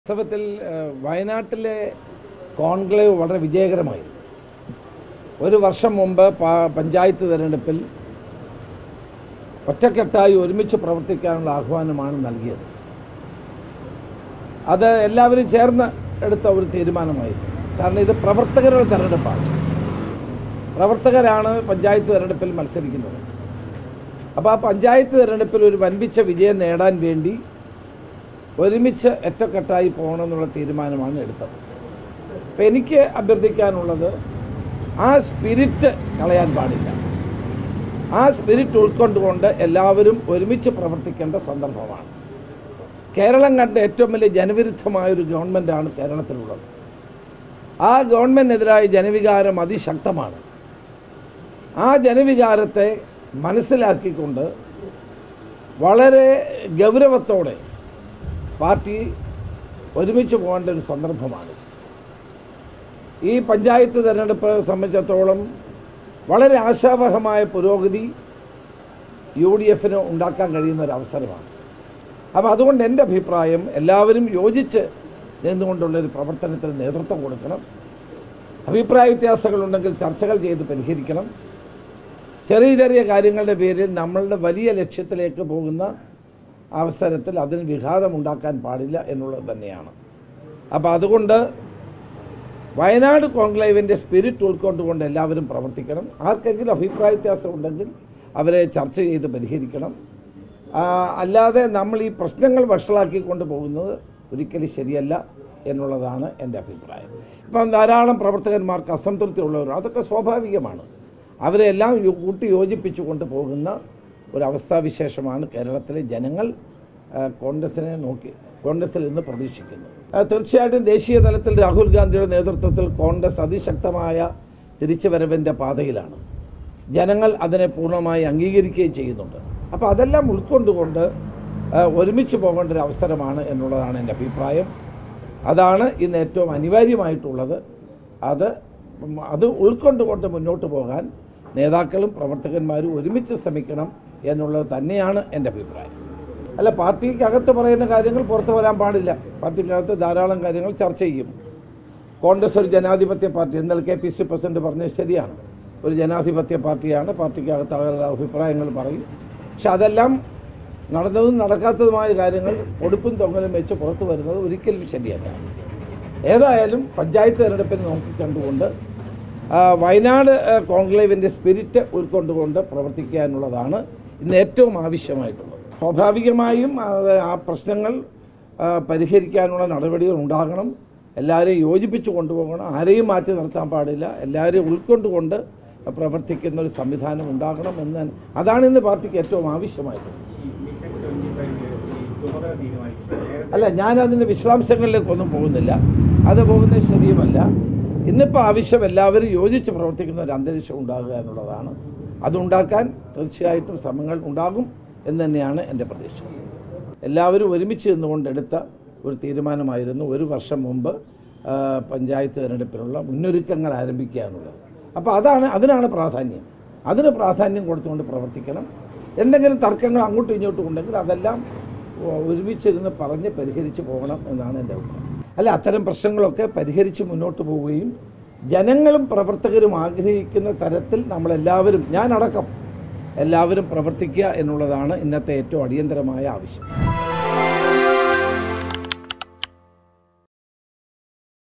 വാസ്തവത്തിൽ ഏഹ്, വയനാട്ടിലെ കോൺക്ലേവ് വളരെ വിജയകരമായിരുന്നു ഒരു വർഷം മുമ്പ് പ- പഞ്ചായത്ത് തിരഞ്ഞെടുപ്പിൽ ഒറ്റക്കെട്ടായി ഒരുമിച്ച് പ്രവർത്തിക്കാനുള്ള ആഹ്വാനമാണ് നൽകിയത് അത് എല്ലാവരും ചേർന്ന് എടുത്ത ഒരു തീരുമാനമായിരുന്നു കാരണം ഇത് പ്രവർത്തകരുടെ തിരഞ്ഞെടുപ്പാണ് പ്രവർത്തകരാണ് പഞ്ചായത്ത് തിരഞ്ഞെടുപ്പിൽ മത്സരിക്കുന്നത് അപ്പോൾ ആ പഞ്ചായത്ത് തിരഞ്ഞെടുപ്പിൽ ഒരു വൻപിച്ച വിജയം നേടാൻ വേണ്ടി ഒരുമിച്ച് ഒറ്റക്കെട്ടായി പോകണമെന്നുള്ള തീരുമാനമാണ് എടുത്തത് അപ്പം എനിക്ക് അഭ്യർത്ഥിക്കാനുള്ളത് ആ സ്പിരിറ്റ് കളയാൻ പാടില്ല ആ സ്പിരിറ്റ് ഉൾക്കൊണ്ടുകൊണ്ട് എല്ലാവരും ഒരുമിച്ച് പ്രവർത്തിക്കേണ്ട സന്ദർഭമാണ് കേരളം കണ്ട ഏറ്റവും വലിയ ജനവിരുദ്ധമായൊരു ഗവൺമെൻറ്റാണ് കേരളത്തിലുള്ളത് ആ ഗവൺമെൻറ്റിനെതിരായ ജനവികാരം അതിശക്തമാണ് ആ ജനവികാരത്തെ മനസ്സിലാക്കിക്കൊണ്ട് വളരെ ഗൗരവത്തോടെ പാർട്ടി ഒരുമിച്ച് പോകേണ്ട ഒരു സന്ദർഭമാണ് ഈ പഞ്ചായത്ത് തിരഞ്ഞെടുപ്പ് സംബന്ധിച്ചിടത്തോളം വളരെ ആശാവഹമായ പുരോഗതി യു ഡി എഫിന് ഉണ്ടാക്കാൻ കഴിയുന്ന ഒരു അവസരമാണ് അപ്പോൾ അതുകൊണ്ട് എൻ്റെ അഭിപ്രായം എല്ലാവരും യോജിച്ച് നിന്നുകൊണ്ടുള്ളൊരു പ്രവർത്തനത്തിന് നേതൃത്വം കൊടുക്കണം അഭിപ്രായ വ്യത്യാസങ്ങളുണ്ടെങ്കിൽ ചർച്ചകൾ ചെയ്ത് പരിഹരിക്കണം ചെറിയ ചെറിയ കാര്യങ്ങളുടെ പേരിൽ നമ്മളുടെ വലിയ ലക്ഷ്യത്തിലേക്ക് പോകുന്ന അവസരത്തിൽ അതിന് വിഘാതമുണ്ടാക്കാൻ പാടില്ല എന്നുള്ളത് തന്നെയാണ് അപ്പോൾ അതുകൊണ്ട് വയനാട് കോൺക്ലേവിൻ്റെ സ്പിരിറ്റ് ഉൾക്കൊണ്ടുകൊണ്ട് എല്ലാവരും പ്രവർത്തിക്കണം ആർക്കെങ്കിലും അഭിപ്രായ വ്യത്യാസം ഉണ്ടെങ്കിൽ അവരെ ചർച്ച ചെയ്ത് പരിഹരിക്കണം ആ, അല്ലാതെ നമ്മൾ ഈ പ്രശ്നങ്ങൾ വഷളാക്കിക്കൊണ്ട് പോകുന്നത് ഒരിക്കലും ശരിയല്ല എന്നുള്ളതാണ് എൻ്റെ അഭിപ്രായം ഇപ്പം ധാരാളം പ്രവർത്തകന്മാർക്ക് അസംതൃപ്തി ഉള്ളവരും അതൊക്കെ സ്വാഭാവികമാണ് അവരെല്ലാം യോ- കൂട്ടി യോജിപ്പിച്ചുകൊണ്ട് പോകുന്ന ഒരു അവസ്ഥാവിശേഷമാണ് കേരളത്തിലെ ജനങ്ങൾ ആ, കോൺഗ്രസിനെ നോക്കി കോൺഗ്രസിൽ നിന്ന് പ്രതീക്ഷിക്കുന്നു ആ, തീർച്ചയായിട്ടും ദേശീയ തലത്തിൽ രാഹുൽ ഗാന്ധിയുടെ നേതൃത്വത്തിൽ കോൺഗ്രസ് അതിശക്തമായ തിരിച്ചുവരവിൻ്റെ പാതയിലാണ് ജനങ്ങൾ അതിനെ പൂർണ്ണമായി അംഗീകരിക്കുകയും ചെയ്യുന്നുണ്ട് അപ്പോൾ അതെല്ലാം ഉൾക്കൊണ്ടുകൊണ്ട് ആ, ഒരുമിച്ച് പോകേണ്ട ഒരു അവസരമാണ് എന്നുള്ളതാണ് എൻ്റെ അഭിപ്രായം അതാണ് ഇന്ന് ഏറ്റവും അനിവാര്യമായിട്ടുള്ളത് അത് ഉം, അത് ഉൾക്കൊണ്ടുകൊണ്ട് മുന്നോട്ട് പോകാൻ നേതാക്കളും പ്രവർത്തകന്മാരും ഒരുമിച്ച് ശ്രമിക്കണം എന്നുള്ളത് തന്നെയാണ് എൻ്റെ അഭിപ്രായം അല്ല പാർട്ടിക്കകത്ത് പറയുന്ന കാര്യങ്ങൾ പുറത്തു വരാൻ പാടില്ല പാർട്ടിക്കകത്ത് ധാരാളം കാര്യങ്ങൾ ചർച്ച ചെയ്യും കോൺഗ്രസ് ഒരു ജനാധിപത്യ പാർട്ടി ഇന്നലെ കെ പി സി പ്രസിഡന്റ് പറഞ്ഞത് ശരിയാണ് ഒരു ജനാധിപത്യ പാർട്ടിയാണ് പാർട്ടിക്കകത്ത് അവരുടെ അഭിപ്രായങ്ങൾ പറയും പക്ഷെ അതെല്ലാം നടന്നതും നടക്കാത്തതുമായ കാര്യങ്ങൾ പൊടുപ്പും തൊങ്ങലും വെച്ച് പുറത്തു വരുന്നത് ഒരിക്കലും ശരിയല്ല ഏതായാലും പഞ്ചായത്ത് തിരഞ്ഞെടുപ്പിനെ നോക്കിക്കണ്ടുകൊണ്ട് ആ, വയനാട് ആ, കോൺക്ലേവിൻ്റെ സ്പിരിറ്റ് ഉൾക്കൊണ്ടുകൊണ്ട് പ്രവർത്തിക്കുക എന്നുള്ളതാണ് ഇന്ന് ഏറ്റവും ആവശ്യമായിട്ടുള്ളത് സ്വാഭാവികമായും അത് ആ പ്രശ്നങ്ങൾ ആ, പരിഹരിക്കാനുള്ള നടപടികൾ ഉണ്ടാകണം എല്ലാവരെയും യോജിപ്പിച്ച് കൊണ്ടുപോകണം ആരെയും മാറ്റി നിർത്താൻ പാടില്ല എല്ലാവരെയും ഉൾക്കൊണ്ടുകൊണ്ട് പ്രവർത്തിക്കുന്ന ഒരു സംവിധാനം ഉണ്ടാകണം എന്ന് തന്നെ- അതാണ് ഇന്ന് പാർട്ടിക്ക് ഏറ്റവും ആവശ്യമായിട്ടുള്ളത് അല്ല ഞാൻ അതിൻ്റെ വിശദാംശങ്ങളിലേക്കൊന്നും പോകുന്നില്ല അത് പോകുന്നത് ശരിയുമല്ല ഇന്നിപ്പോൾ ആവശ്യം എല്ലാവരും യോജിച്ച് പ്രവർത്തിക്കുന്ന ഒരു അന്തരീക്ഷം ഉണ്ടാകുക എന്നുള്ളതാണ് അതുണ്ടാക്കാൻ തീർച്ചയായിട്ടും ശ്രമങ്ങൾ ഉണ്ടാകും എന്ന് തന്നെയാണ് എൻ്റെ പ്രതീക്ഷ എല്ലാവരും ഒരുമിച്ച് നിന്നുകൊണ്ട് എടുത്ത ഒരു തീരുമാനമായിരുന്നു ഒരു വർഷം മുമ്പ് ആ, പഞ്ചായത്ത് തിരഞ്ഞെടുപ്പിനുള്ള മുന്നൊരുക്കങ്ങൾ ആരംഭിക്കുക എന്നുള്ളത് അപ്പോൾ അതാണ് അതിനാണ് പ്രാധാന്യം അതിന് പ്രാധാന്യം കൊടുത്തുകൊണ്ട് പ്രവർത്തിക്കണം എന്തെങ്കിലും തർക്കങ്ങൾ അങ്ങോട്ടും ഇങ്ങോട്ടും ഉണ്ടെങ്കിൽ അതെല്ലാം ഒരുമിച്ചിരുന്ന് പറഞ്ഞ് പരിഹരിച്ച് പോകണം എന്നാണ് എൻ്റെ അഭിപ്രായം അല്ല അത്തരം പ്രശ്നങ്ങളൊക്കെ പരിഹരിച്ച് മുന്നോട്ട് പോവുകയും ജനങ്ങളും പ്രവർത്തകരും ആഗ്രഹിക്കുന്ന തരത്തിൽ നമ്മളെല്ലാവരും ഞാനടക്കം എല്ലാവരും പ്രവർത്തിക്കുക എന്നുള്ളതാണ് ഇന്നത്തെ ഏറ്റവും അടിയന്തരമായ ആവശ്യം